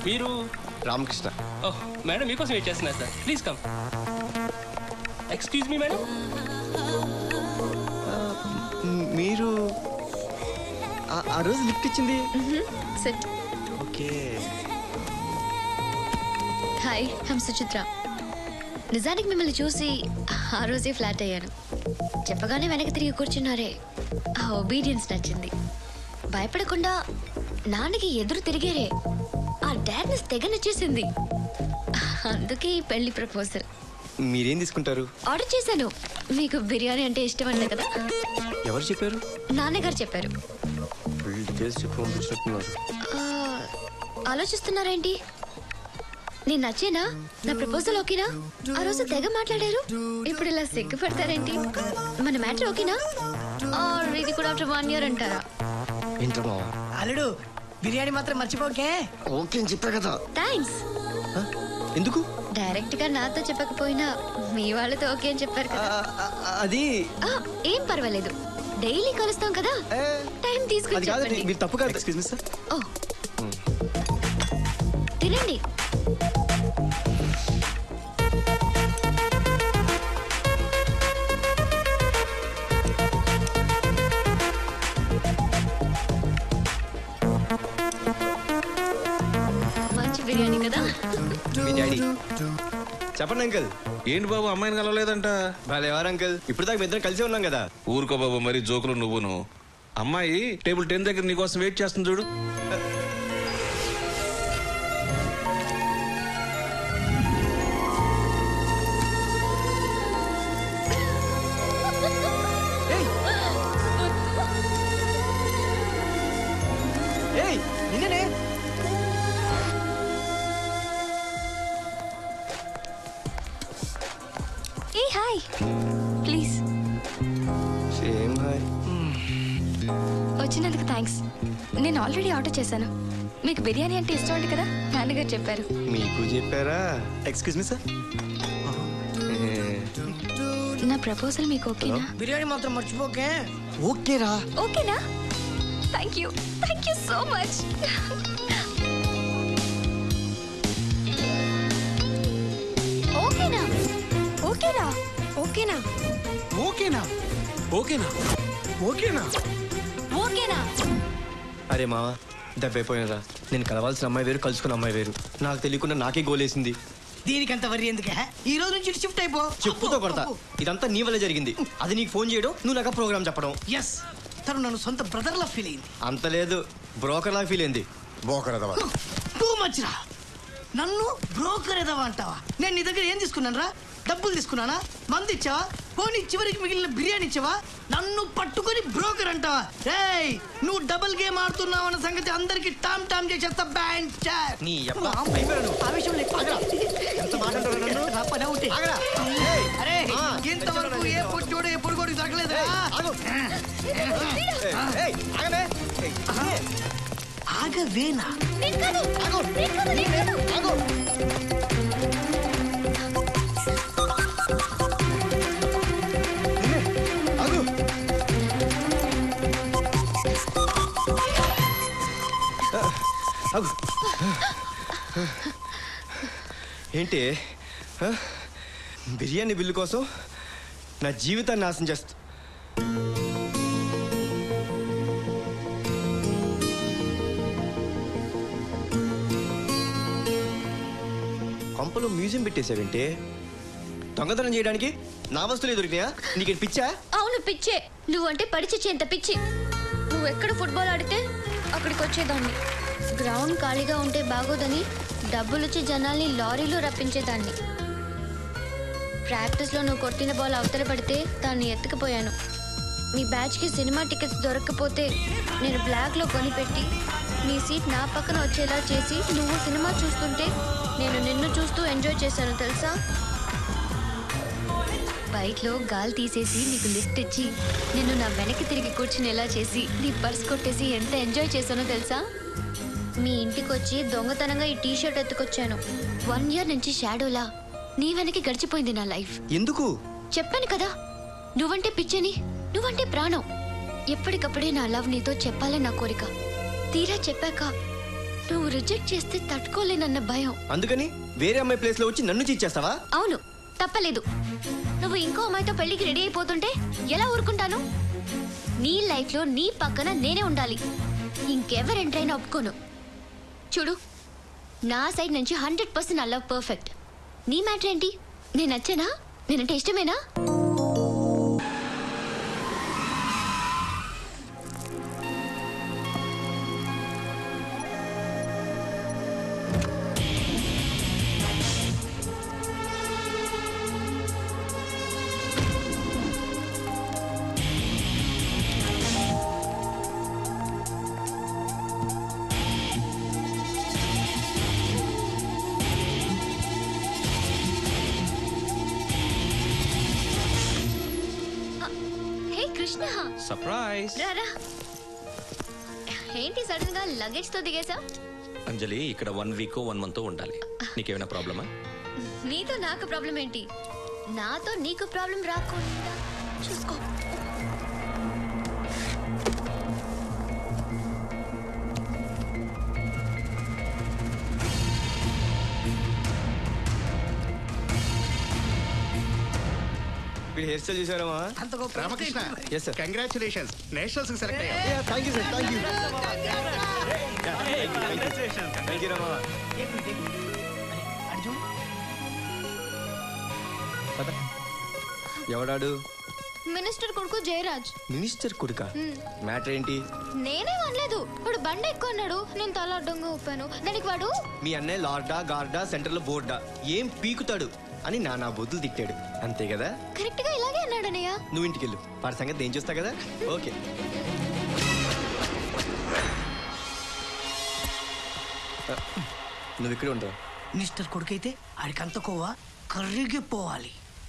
మీరు Ramakrishna oh madam మీకోసం wait చేస్తున్నారు sir please come excuse me madam మ్, మీరు ఆ- ఆ రోజు లిఫ్ట్ ఇచ్చింది set okay hi hmm Suchitra నిజానికి మిమ్మల్ని చూసి ఆ రోజే ఫ్లాట్ అయ్యాను చెప్పగానే వెనక్కి తిరిగి కూర్చున్నారే ఆ ఒబీడియన్స్ నచ్చింది భయపడకుండా నాన్నకి ఎదురు తిరిగారే ఆ డాడ్నెస్ తెగ నచ్చేసింది అందుకే ఈ పెళ్లి ప్రపోజల్ మీరేం తీసుకుంటారు ఆర్డర్ చేశాను మీకు బిర్యానీ అంటే ఇష్టం అంట కదా ఎవరు చెప్పారు నాన్నగారు చెప్పారు ఫుల్ డీటెయిల్స్ చెప్పి పంపించినట్టున్నారు ఆ, ఆలోచిస్తున్నారేంటి నేను నచ్చేనా నా ప్రపోజల్ ఓకేనా ఆ రోజు తెగ మాట్లాడారు ఇప్పుడు ఇలా సిగ్గుపడతారేంటి మన మ్యాటర్ ఓకేనా ఆర్ ఇది కూడా ఆఫ్టర్ వన్ ఇయర్ అంటారా ఏంట్రా మావా అల్లుడు బిర్యానీ మాత్రం మర్చిపోకే ఓకే అని చెప్పా కదా థ్యాంక్స్ ఆ? ఎందుకు డైరెక్ట్ గా నాతో చెప్పకపోయినా మీ వాళ్ళతో ఓకే అని చెప్పారు ఆ, కదా ఆ, ఆ, అది ఆ, ఏం పర్వాలేదు డైలీ కలుస్తాం కదా ఏ, టైం అది తీసుకుని కాదండి చెప్పండి మీరు తప్పు కాదు ఎక్స్క్యూజ్ మీ సార్ ఓ తినండి మంచి బిర్యానీ కదా మీ డాడీ చెప్పండి అంకుల్ ఏంటి బాబు అమ్మాయిని కలవలేదంట భలే ఎవరు అంకుల్ ఇప్పుడు దాకా మీ ఇద్దరం కలిసి ఉన్నాం కదా ఊరుకో బాబు మరి జోకులు నువ్వును అమ్మాయి టేబుల్ టెన్ దగ్గర నీకోసం వెయిట్ చేస్తుంది చూడు ఏయ్ నిన్ననే ఏ హాయ్ ప్లీజ్ సేమ్ హాయ్ వచ్చినందుకు థ్యాంక్స్ నేను ఆల్రెడీ ఆర్డర్ చేశాను మీకు బిర్యానీ అంటే ఇష్టం అండి కదా నాన్నగారు చెప్పారు మీకు చెప్పారా ఎక్స్క్యూజ్ మీ సార్ నా ప్రపోజల్ మీకు ఓకేనా బిర్యానీ మాత్రం మర్చిపోకే ఓకేరా ఓకేనా thank you thank you so much ఓకేనా ఓకేనా ఓకేనా ఓకేనా ఓకేనా ఓకేనా ఓకేనా అరే మావా దెబ్బైపోయినరా నేను కలవాల్సిన అమ్మాయి వేరు కలుసుకున్న అమ్మాయి వేరు నాకు తెలియకుండా నాకే గోలేసింది దీనికంత వరి ఎందుకే ఈ రోజు నుంచి షిఫ్ట్ అయిపో చెప్పుతో కొడతా ఇదంతా నీ వల్ల జరిగింది అది నీకు ఫోన్ చేయడం నువ్వు నాకు ప్రోగ్రామ్ చెప్పడం ఎస్ తను నన్ను సొంత బ్రదర్ లా ఫీల్ అయింది అంత లేదు బ్రోకర్ లా ఫీల్ అయింది బోకరదవా టూ మచ్ రా నన్ను బ్రోకర్ ఎదవా అంటావా నేను నీ దగ్గర ఏం తీసుకున్నాను రా డబ్బులు తీసుకున్నానా మంది ఇచ్చావా పోనీ చివరికి మిగిలిన బిర్యానీ ఇచ్చావా నన్ను పట్టుకొని బ్రోకర్ అంటావా రేయ్ నువ్వు డబుల్ గేమ్ ఆడుతున్నావు అన్న సంగతి అందరికి టామ్ టామ్ చేసేస్తా బ్యాండ్ చార్ నీ అబ్బా, అయిపోయావు నువ్వు. ఆ విషయంలో ఎక్కువ ఎంత మాట అంటావు నన్ను? రా, పని అవుతే. ఆగరా. ఏయ్. అరే ఆ, ఇంతవరకు ఏ పొట్టోడు ఏ పొడుగోడు దొరకలేదురా ఆగు. ఏయ్, ఏయ్, ఆగమే. ఏయ్, ఆగే. ఆగవేనా నేను కాదు నేను కాదు నేను కాదు ఆగు. నిన్నే, ఆగు. ఆగు. ఏంటి ఆ? బిర్యానీ బిల్లు కోసం నా జీవితాన్ని నాశనం చేస్తా కొంపలో మ్యూజియం పెట్టేశావేంటి దొంగతనం చేయడానికి నా వస్తువులే దొరికినాయా నీకు పిచ్చా అవును పిచ్చే నువ్వంటే పడిచిచ్చేంత పిచ్చి నువ్వు ఎక్కడ ఫుట్బాల్ ఆడితే అక్కడికి వచ్చేదాన్ని గ్రౌండ్ ఖాళీగా ఉంటే బాగోదని డబ్బులుచ్చి జనాల్ని లారీలో రప్పించేదాన్ని ప్రాక్టీస్లో నువ్వు కొట్టిన బాల్ అవతల పడితే దాన్ని ఎత్తుకుపోయాను నీ బ్యాచ్కి సినిమా టికెట్స్ దొరకకపోతే నేను బ్లాక్లో కొనిపెట్టి నీ సీట్ నా పక్కన వచ్చేలా చేసి నువ్వు సినిమా చూస్తుంటే నేను నిన్ను చూస్తూ ఎంజాయ్ చేశాను తెలుసా బైక్లో గాలి తీసేసి నీకు లిఫ్ట్ ఇచ్చి నిన్ను నా వెనక్కి తిరిగి కూర్చునేలా చేసి నీ పర్స్ కొట్టేసి ఎంత ఎంజాయ్ చేశానో తెలుసా మీ ఇంటికి వచ్చి దొంగతనంగా ఈ టీషర్ట్ ఎత్తుకొచ్చాను వన్ ఇయర్ నుంచి షాడోలా నీ వెనక్కి గడిచిపోయింది నా లైఫ్ ఎందుకు చెప్పాను కదా నువ్వంటే పిచ్చని నువ్వంటే ప్రాణం ఎప్పటికప్పుడే నా లవ్ నీతో చెప్పాలని నా కోరిక తీరా చెప్పాక నువ్వు రిజెక్ట్ చేస్తే తట్టుకోలేనన్న భయం అందుకని వేరే అమ్మాయి ప్లేస్ లో వచ్చి నన్ను చీచేస్తావా అవును తప్పలేదు నువ్వు ఇంకో అమ్మాయితో పెళ్లికి రెడీ అయిపోతుంటే ఎలా ఊరుకుంటాను నీ లైఫ్ లో నీ పక్కన నేనే ఉండాలి ఇంకెవరు ఎంటర్ అయినా ఒప్పుకోను చూడు నా సైడ్ నుంచి hundred percent I love perfect నీ మ్యాటర్ ఏంటి నేను నచ్చానా నేనంటే ఇష్టమేనా హే కృష్ణ సర్ప్రైజ్ రారా ఏంటి సడన్ గా లగేజ్ తో దిగేసా అంజలి ఇక్కడ వన్ వీక్ వన్ మంత్ ఉండాలి నీకేమైనా ప్రాబ్లమా నీతో నాకు ప్రాబ్లం ఏంటి నాతో నీకు ప్రాబ్లం రాకుండా చూసుకో వీడు హెయిర్ స్టైల్ చూసారమ్మా అంత గొప్ప Ramakrishna Yes, sir. Congratulations nationals కి సెలెక్ట్ అయ్యావు thank you sir thank you thank you Rama Arjun ఎవడాడు మినిస్టర్ కొడుకు జయరాజ్ మినిస్టర్ కొడుక మ్యాటర్ ఏంటి నేనే అనలేదు వాడు బండి ఎక్కువ అన్నాడు నేను తల అడ్డంగా ఊపాను దానికి వాడు మీ అన్నయ్య లార్డా గార్డా సెంటర్ లో బోర్డా ఏం పీకుతాడు అని నా నా బుద్ధులు తిట్టాడు అంతే కదా కరెక్ట్ గా ఇలాగే అన్నాడు అన్నయ్య నువ్వు ఇంటికి వెళ్ళు వాడి సంగతి ఏం చూస్తా కదా ఓకే నువ్వు ఇక్కడ ఉంటావు మినిస్టర్ కొడుకైతే ఆడికంత కోవా కర్రీకి పోవాలి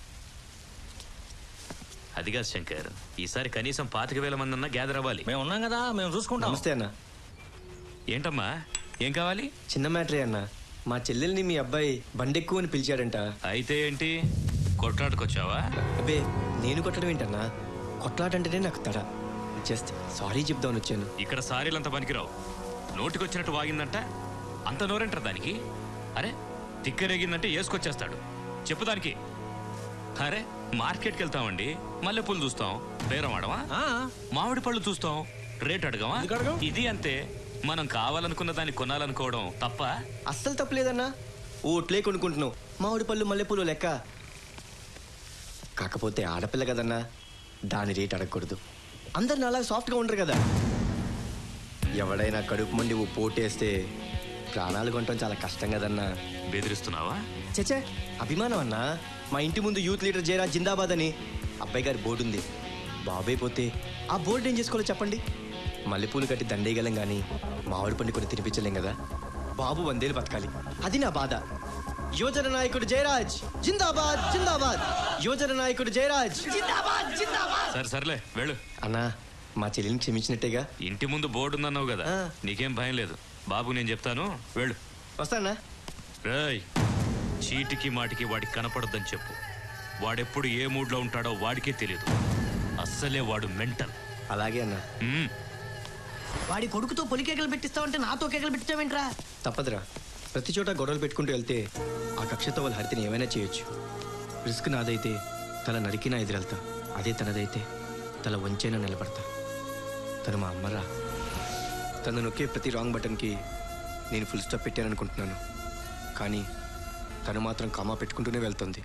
అది కాదు శంకర్ ఈసారి కనీసం పాతిక వేల మంది అన్నా గ్యాదర్ అవ్వాలి మేము ఉన్నాం కదా మేము చూసుకుంటాం నమస్తే అన్న ఏంటమ్మా ఏం కావాలి చిన్న మ్యాటరే అన్న మా చెల్లెల్ని మీ అబ్బాయి బండెక్కువ అని పిలిచాడంట అయితే ఏంటి కొట్లాడుకొచ్చావా అబ్బే నేను కొట్టడం ఏంటన్నా కొట్లాటంటేనే నాకు తడ జస్ట్ సారీ చెప్దామని వచ్చాను ఇక్కడ సారీలంత పనికిరావు నోటికొచ్చినట్టు వాగిందంట అంత నోరంటారు దానికి అరే తిక్కరేగిందంటే వేసుకొచ్చేస్తాడు చెప్పు దానికి అరే మార్కెట్కి వెళ్తామండి మల్లెపూలు చూస్తాం బేరం ఆడమా మామిడి పళ్ళు చూస్తాం రేట్ అడగమా ఎందుకు అడగం? ఇది అంతే మనం కావాలనుకున్న దాన్ని కొనాలనుకోవడం తప్ప అస్సలు తప్పలేదన్నా ఓట్లే కొనుక్కుంటున్నావు మామిడి పళ్ళు మల్లెపూలు లెక్క కాకపోతే ఆడపిల్ల కదన్నా దాని రేట్ అడగకూడదు అందరు నాలా సాఫ్ట్గా ఉండరు కదా ఎవడైనా కడుపు మండి ఓ పోటేస్తే ప్రాణాలు కొనటం చాలా కష్టం కదన్నా బెదిరిస్తున్నావా చచ్చే అభిమానం అన్నా మా ఇంటి ముందు యూత్ లీడర్ జయరాజ్ జిందాబాద్ అని అబ్బాయి గారి బోర్డు ఉంది బాబాయ్ పోతే ఆ బోర్డు ఏం చేసుకోవాలో చెప్పండి మల్లెపూలు కట్టి దండేయగలం కానీ మామిడి పండు కొన్ని తినిపించలేం కదా బాబు వందేలు బతకాలి అది నా బాధ యువజన నాయకుడు జయరాజ్ జిందాబాద్ జిందాబాద్ యువజన నాయకుడు జయరాజ్ జిందాబాద్ జిందాబాద్ సరే సర్లే వెళ్ళు అన్నా మా చెల్లిని క్షమించినట్టేగా ఇంటి ముందు బోర్డు ఉందన్నావు కదా ఆ. నీకేం భయం లేదు బాబు నేను చెప్తాను వెళ్ళు వస్తానా రేయ్ చీటికి మాటికి వాడికి కనపడొద్దని చెప్పు వాడెప్పుడు ఏ మూడ్లో ఉంటాడో వాడికే తెలియదు అస్సలే వాడు మెంటల్ అలాగే అన్నా మ్మ్. వాడి కొడుకుతో పొలి కేకలు పెట్టిస్తావంటే నాతో కేకలు పెట్టిస్తావేంట్రా తప్పదురా ప్రతి చోట గొడవలు పెట్టుకుంటూ వెళ్తే ఆ కక్షతో వాళ్ళ హరితని ఏమైనా చేయొచ్చు రిస్క్ నాదైతే తల నరికినా ఎదురెళ్తా అదే తనదైతే తల వంచైనా నిలబడతా తను మా అమ్మరా తను నొక్కే ప్రతి రాంగ్ బటన్కి నేను ఫుల్ స్టాప్ పెట్టాననుకుంటున్నాను కానీ తను మాత్రం కామా పెట్టుకుంటూనే వెళ్తుంది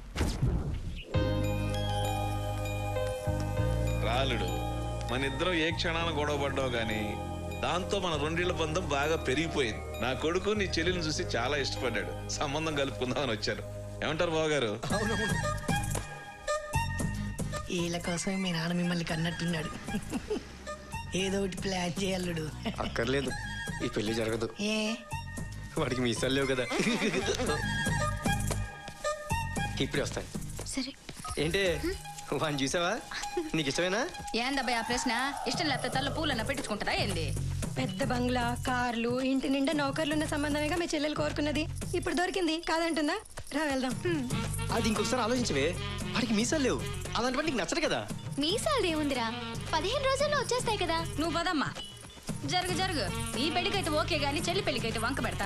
రాలుడు మన ఇద్దరం ఏ క్షణాన గొడవ పడ్డావు గాని దాంతో మన రెండేళ్ల బంధం బాగా పెరిగిపోయింది నా కొడుకు నీ చెల్లిని చూసి చాలా ఇష్టపడ్డాడు సంబంధం కలుపుకుందామని వచ్చారు ఏమంటారు బావగారు వీళ్ళ కోసమే మీ నాన్న మిమ్మల్ని కన్నట్టున్నాడు ఏదో ఒకటి ప్లాన్ చేయల్లుడు అక్కర్లేదు ఈ పెళ్లి జరగదు ఏ వాడికి మీ ఇస్తాలు లేవు కదా ఇప్పుడే వస్తాను సరే ఏంటే వాడిని చూసావా నీకు ఇష్టమేనా ఏందబ్బాయి ఆ ప్రశ్న ఇష్టం లేకపోతే తల్ల పూలన్న పెట్టించుకుంటారా ఏంది పెద్ద బంగ్లా కార్లు ఇంటి నిండా నౌకర్లు ఉన్న సంబంధమేగా మీ చెల్లెలు కోరుకున్నది ఇప్పుడు దొరికింది కాదంటుందా రా వెళ్దాం హ్మ్. అది ఇంకొకసారి ఆలోచించవే వాడికి మీసాలు లేవు అలాంటి వాడు నీకు నచ్చదు కదా మీసాలు ఏముందిరా పదిహేను రోజుల్లో వచ్చేస్తాయి కదా నువ్వు పదమ్మా జరుగు జరుగు ఈ పెళ్లికైతే ఓకే గాని చెల్లి పెళ్లికైతే వంక పెడతా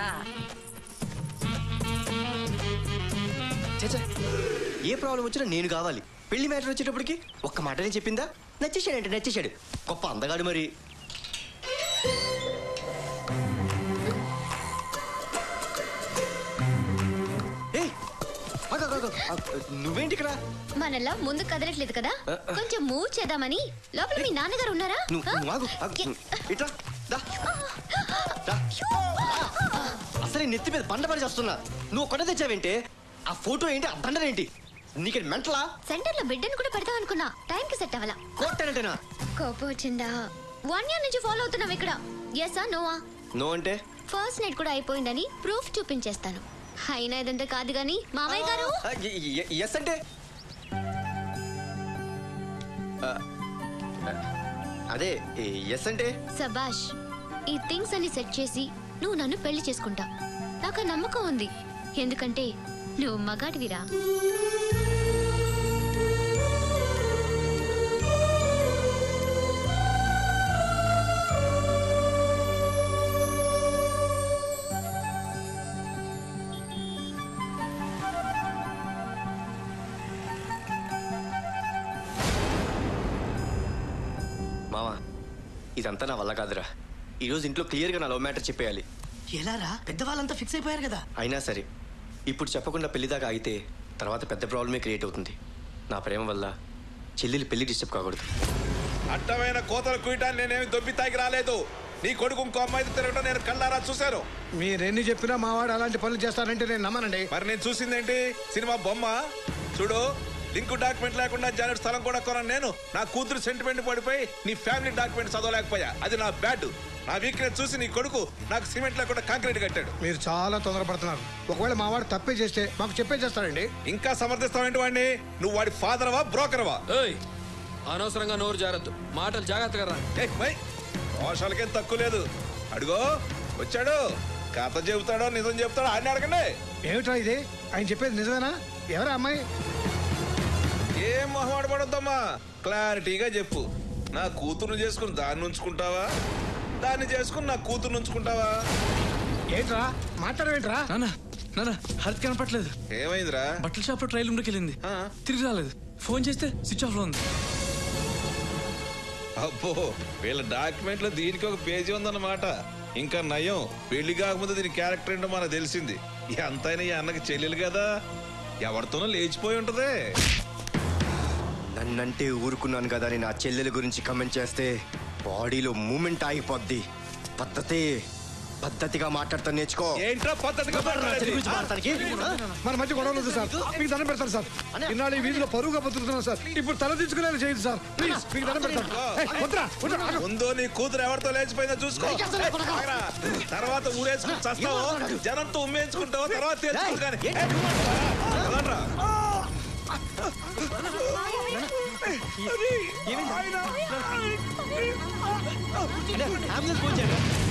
చచ్చా ఏ ప్రాబ్లం వచ్చినా నేను కావాలి పెళ్లి మ్యాటర్ వచ్చేటప్పటికి ఒక్క మాటనే చెప్పిందా నచ్చేసాడంటే నచ్చేసాడు గొప్ప అందగాడు మరి ఏయ్, ఆగు, ఆగు, ఆగు. ఆగు. నువ్వేంటి ఇక్కడ మనలా ముందు కదలట్లేదు కదా కొంచెం మూవ్ చేద్దామని లోపల మీ నాన్నగారు ఉన్నారా నువ్వు ఆ? నువ్వు ఆగు ఆగు. ఇట్రా దా దా. అసలు ఈ నెత్తి మీద బండ పడి చేస్తున్నా నువ్వు ఒక్కడే తెచ్చావేంటి ఆ ఫోటో ఏంటి ఆ దండలు ఏంటి నీకు మెంటలా సెంటర్ లో బిడ్డను కూడా పెడదాం అనుకున్నా టైం కి సెట్ అవ్వాలా కొట్టానంటేనా కోపం వచ్చిందా వన్ ఇయర్ నుంచి ఫాలో అవుతున్నాం ఇక్కడ ఎస్ఆ నోవా నో అంటే ఫస్ట్ నైట్ కూడా అయిపోయిందని ప్రూఫ్ చూపించేస్తాను అయినా ఇదంతా కాదు గాని మామయ్య గారు ఎస్ అంటే ఆ, అదే ఎస్ అంటే సబాష్ ఈ థింగ్స్ అన్ని సెట్ చేసి నువ్వు నన్ను పెళ్లి చేసుకుంటా నాకు ఆ నమ్మకం ఉంది ఎందుకంటే నువ్వు మగాడివిరా మావా ఇదంతా నా వల్ల కాదురా ఈరోజు ఇంట్లో క్లియర్గా నా లవ్ మ్యాటర్ చెప్పేయాలి ఎలారా పెద్దవాళ్ళంతా ఫిక్స్ అయిపోయారు కదా అయినా సరే ఇప్పుడు చెప్పకుండా పెళ్లి దాకా ఆగితే తర్వాత పెద్ద ప్రాబ్లమే క్రియేట్ అవుతుంది నా ప్రేమ వల్ల చెల్లెలు పెళ్లి డిస్టర్బ్ కాకూడదు అడ్డమైన కోతలు కుయటాన్ని నేనేమి దొబ్బి తాగి రాలేదు నీ కొడుకు ఇంకో అమ్మాయితో తిరగడం నేను కళ్ళారా చూశాను మీరెన్ని చెప్పినా మావాడు అలాంటి పనులు చేస్తారంటే నేను నమ్మనండి మరి నేను చూసిందేంటి సినిమా బొమ్మ చూడు లింక్ డాక్యుమెంట్ లేకుండా జానెట్ స్థలం కూడా కొనను నేను నా కూతురు సెంటిమెంట్ పడిపోయి నీ ఫ్యామిలీ డాక్యుమెంట్ చదవలేకపోయా అది నా బ్యాడ్ నా వీక్నెస్ చూసి నీ కొడుకు నాకు సిమెంట్ లేకుండా కాంక్రీట్ కట్టాడు మీరు చాలా తొందరపడుతున్నారు ఒకవేళ మావాడు తప్పే చేస్తే మాకు చెప్పే చేస్తాడండి ఇంకా సమర్థిస్తావేంటి వాడిని నువ్వు వాడి ఫాదర్వా బ్రోకర్వా ఏయ్ అనవసరంగా నోరు జారద్దు మాటలు జాగ్రత్తగా రా మోషాలకేం తక్కువ లేదు అడుగో వచ్చాడు కథ చెబుతాడో నిజం చెబుతాడో ఆయన అడగండి ఏమిట్రా ఇది ఆయన చెప్పేది నిజమేనా ఎవరా అమ్మాయి ఏం మొహమాట పడొద్దమ్మా క్లారిటీగా చెప్పు నా కూతురు చేసుకుని దాన్ని ఉంచుకుంటావా దాన్ని చేసుకుని నా కూతురు ఉంచుకుంటావా ఏంట్రా మాట్లాడవేంట్రా నాన్న నాన్న హరిత కనపట్లేదు ఏమైందిరా బట్టల షాప్ లో ట్రైల్ రూమ్లోకి వెళ్ళింది తిరిగి రాలేదు ఫోన్ చేస్తే స్విచ్ ఆఫ్ లో ఉంది అబ్బో వీళ్ళ డాక్యుమెంట్ లో దీనికి ఒక పేజీ ఉందన్నమాట ఇంకా నయం పెళ్లి కాకముందు దీని క్యారెక్టర్ ఏంటో మనకు తెలిసింది ఎంతైనా ఈ అన్నకి చెల్లెలు కదా ఎవరితోనో లేచిపోయి ఉంటది నన్నంటే ఊరుకున్నాను కదా అని నా చెల్లెల గురించి కమెంట్ చేస్తే బాడీలో మూమెంట్ ఆగిపోద్ది పద్ధతి పద్ధతిగా మాట్లాడతా నేర్చుకో ఏంట్రా పద్ధతిగా చెల్లి గురించి మాట్లాడతానికి? ఆ? మన మధ్య గొడవలు వద్దు సార్ మీకు దండం పెడతాను సార్ ఇన్నాళ్ళు ఈ వీధిలో పరువుగా బతుకుతున్నాను సార్ ఇప్పుడు తల దించుకునేలా చేయదు సార్ ప్లీజ్ మీకు దండం పెడతాను ఏయ్, వద్దురా, వద్దురా, ఆగు. ముందు నీ కూతురు ఎవరితో లేచిపోయిందో చూసుకో ఆగరా. తర్వాత ఊరేసుకుని చస్తావో జనంతో ఉమ్మేసుకుంటావో తర్వాత తెలుసుకో కానీ వదలరా. అంబులెన్స్ ఫోన్ చేయండి